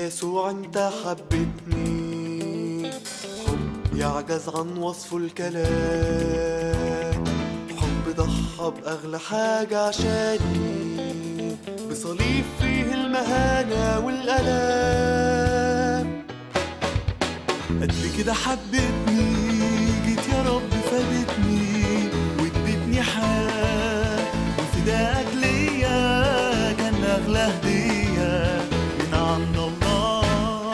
يسوع انت حبتني حب يعجز عن وصف الكلام حب ضحى بأغلى حاجة عشاني بصليب فيه المهانة والألام قد كده حبتني جيت يا رب فادتني وادتني حال وفداك ليا كان اغلى هديه من عند الله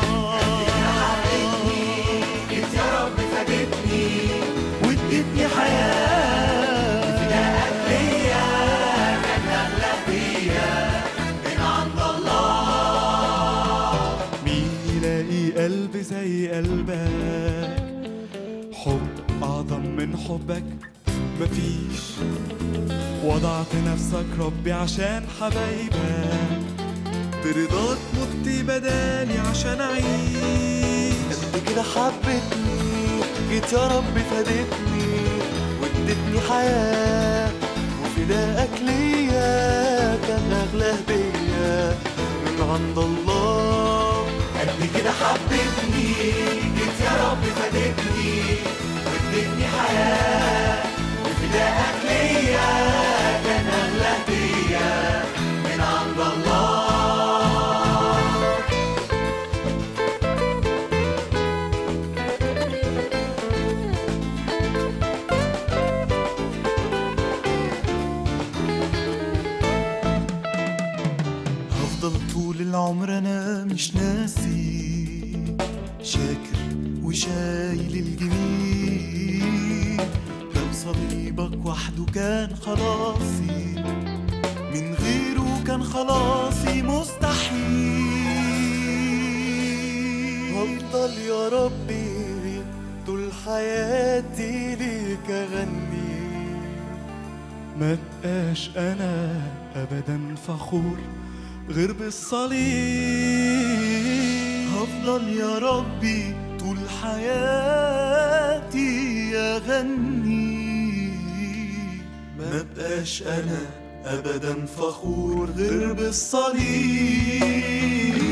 جيت يا رب فادتني وادتني حياه وفداك ليا كان اغلى هديه من عند الله مين يلاقي قلب زي قلبك حب أعظم من حبك مفيش وضعت نفسك ربي عشان حبايبك برضاك مت بدالي عشان أعيش قد كده حبتني جيت يا رب فادتني وادتني حياة وفداءك ليا كان أغلى هدية من عند الله قد كده حبتني جيت يا رب فادتني وادتني حياة وفداءك ليا كان أغلى هدية من عند الله هفضل طول العمر انا مش ناسي شاكر وشايل الجميل لو صليبك وحده كان خلاصي من غيره كان خلاصي مستحيل هفضل يا ربي طول حياتي ليك اغني ما بقاش انا ابدا فخور غير بالصليب هفضل يا ربي طول حياتي اغني ما بقاش انا ابدا فخور غير بالصليب